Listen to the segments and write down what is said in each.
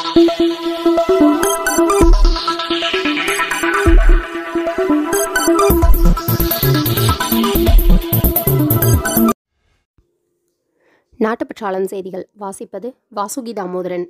நாட்டுப்பற்றாளன் செய்திகள் வாசிப்பது வாசுகி தாமோதரன்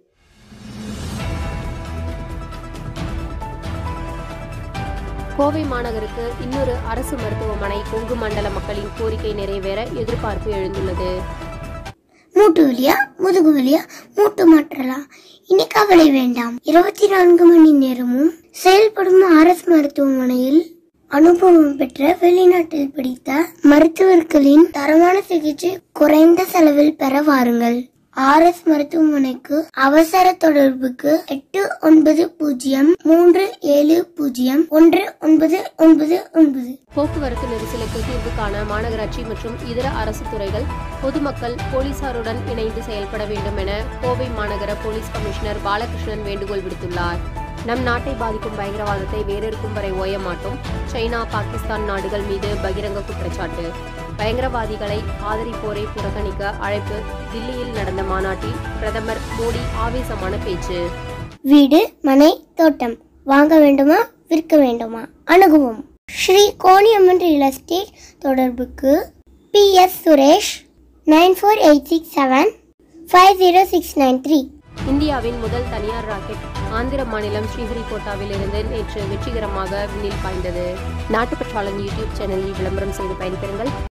கோவை மாநகருக்கு இன்னொரு அரசு மருத்துவமனை கொங்கு மண்டல மக்களின் கோரிக்கை நிறைவேற எதிர்பார்ப்பு எழுந்துள்ளது மூட்டு வலியா முதுகு வலியா மூட்டு மாற்றலாம் இனி கவலை வேண்டாம் இருபத்தி நான்கு மணி நேரமும் செயல்படும் அரசு மருத்துவமனையில் அனுபவம் பெற்ற வெளிநாட்டில் படித்த மருத்துவர்களின் தரமான சிகிச்சை குறைந்த செலவில் பெற வாருங்கள் ஆர்எஸ் மருத்துவமனைக்கு அவசர தொடர்புக்கு எட்டு ஒன்பது பூஜ்ஜியம் மூன்று ஏழு பூஜ்ஜியம் ஒன்று ஒன்பது ஒன்பது ஒன்பது போக்குவரத்து நெரிசலுக்கு தீர்வு காண மாநகராட்சி மற்றும் இதர அரசு துறைகள் பொதுமக்கள் போலீசாருடன் இணைந்து செயல்பட வேண்டும் என கோவை மாநகர போலீஸ் கமிஷனர் பாலகிருஷ்ணன் வேண்டுகோள் விடுத்துள்ளார் நம் நாட்டை பாதிக்கும் பயங்கரவாதத்தை வேறொருக்கும் வரை ஓய மாட்டோம் சைனா பாகிஸ்தான் நாடுகள் மீது பகிரங்க குற்றச்சாட்டு பயங்கரவாதிகளை ஆதரிப்போரை புறக்கணிக்க அழைப்பு தில்லியில் நடந்த மாநாட்டில் பிரதமர் மோடி ஆவேசமான பேச்சு வீடு மனை தோட்டம் வாங்க வேண்டுமா விற்க வேண்டுமா அணுகுவோம் ஸ்ரீ கோணியம்மன் ரியல் எஸ்டேட் தொடர்புக்கு P S Suresh nine four eight six seven five zero six nine three இந்தியாவின் முதல் தனியார் ராக்கெட் ஆந்திர மாநிலம் ஸ்ரீஹரிகோட்டாவில் இருந்து நேற்று வெற்றிகரமாக விண்ணில் பாய்ந்தது நாட்டுப்பற்றாளன் யூடியூப் சேனலில் விளம்பரம் செய்து பயன்பெறுங்கள்